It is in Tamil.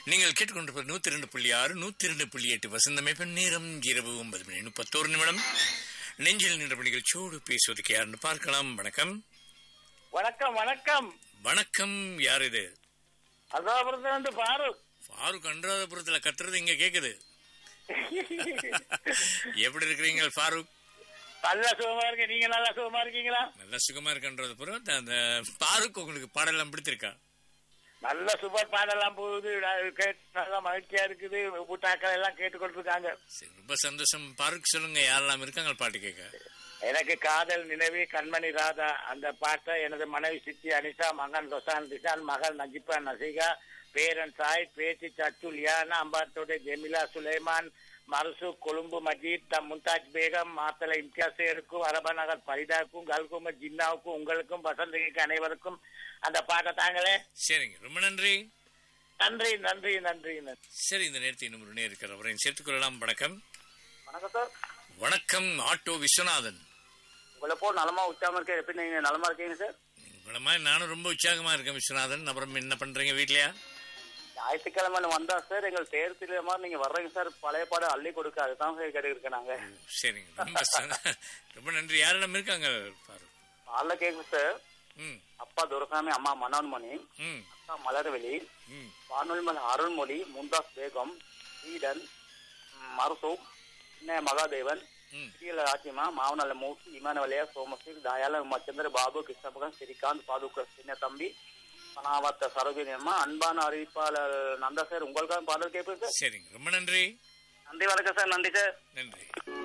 நீங்கள் கேட்டுக்கொண்டிருப்பது நூத்தி ரெண்டு புள்ளி ஆறு நூத்தி ரெண்டு புள்ளி எட்டு வசந்தமே பெண் நேரம் இரவு ஒன்பது மணி முப்பத்தோரு நிமிடம் நெஞ்சில் நின்ற நிகழ்ச்சியோடு பேசுவதற்கு யாருன்னு பார்க்கலாம் வணக்கம் வணக்கம் வணக்கம் வணக்கம் யார் இது அதாபுரத்துல இருந்து பாரூக் ஃபாரூக் அனுராதபுரத்துல கத்துறது இங்க கேக்குது எப்படி இருக்கிறீங்க ஃபாரூக் நல்ல சுகமா இருக்கு நீங்க நல்லா சுகமா இருக்கீங்களா நல்ல சுகமா இருக்கின்றதுபுறம் அந்த ஃபாரூக் உங்களுக்கு பாடலாம் பிடித்திருக்கா நல்ல சூப்பர் பாடெல்லாம் போகுது அது கேட்டு நல்லா மகிழ்ச்சியா இருக்குது கூட்டாக்கள் எல்லாம் கேட்டுக்கொண்டிருக்காங்க சரி, ரொம்ப சந்தோஷம் ஃபாரூக் சொல்லுங்க யாரெல்லாம் இருக்காங்க பாட்டு கேட்க எனக்கு காதல் நினைவு கண்மணி ராதா அந்த பாட்டை எனது மனைவி சித்தி அனிஷா மகன் ரொசான் திசான் மகள் நஜிபா நசிகா பேரன் சாய் பேத்தி சச்சு லியானா அம்பாத்தோட ஜெமிலா சுலைமான் மருசு கொழும்பு மஜீத் த மும்தாஜ் பேகம் மாத்தலை இம்தியாசேருக்கும் அரபநகர் பரிதாக்கும் கல்குமர் ஜின்னாவுக்கும் உங்களுக்கும் வசந்திக்கு அனைவருக்கும் அந்த பாட்டை தாங்களே சரிங்க ரொம்ப நன்றி நன்றி நன்றி நன்றி நன்றி சரி இந்த நேரத்தை இன்னும் முன்னே இருக்கிற அவரையும் சேர்த்துக் கொள்ளலாம் வணக்கம் வணக்கம் சார் வணக்கம் ஆட்டோ விஸ்வநாதன் உங்களை போ நலமா உச்சாம இருக்க எப்படி நீங்க நலமா இருக்கீங்க சார் உங்களை மாதிரி நானும் ரொம்ப உற்சாகமா இருக்கேன் விஸ்வநாதன் அப்புறம் என்ன பண்றீங்க வீட்லயா ஞாயிற்றுக்கிழமை வந்தா சார் எங்கள் தேர் திருவிழா நீங்க வர்றீங்க சார் பழைய பாடம் அள்ளி கொடுக்க அதுதான் சார் கேட்டுருக்கேன் நாங்க சரிங்க ரொம்ப சந்த- ரொம்ப நன்றி யாரெல்லாம் இருக்காங்க ஃபாரூக் காலைல கேக்குது சார் ம் அப்பா துரசாமி அம்மா மனோன்மணி ம் அக்கா மலர்வெளி ம் வானொலிமல் அருள்மொழி மும்தாஸ் பேகம் ஈடன் மருசூப் சின்ன மகாதேவன் ம் ஸ்ரீல ராஜிமா மாவனல்ல மூசி இமானவலயா சோமஸ்ரீ தயால உமாச்சந்திர பாபு கிருஷ்ணபகன் ஸ்ரீகாந்த் பாதுக சின்ன தம்பி பனாவத்த சரோஜினி அம்மா அன்பான அறிவிப்பாளர் நந்தா சார் உங்களுக்காக பாடல் கேட்பேன் சார் சரிங்க ரொம்ப நன்றி நன்றி வணக்கம் சார் நன்றி சார் நன்றி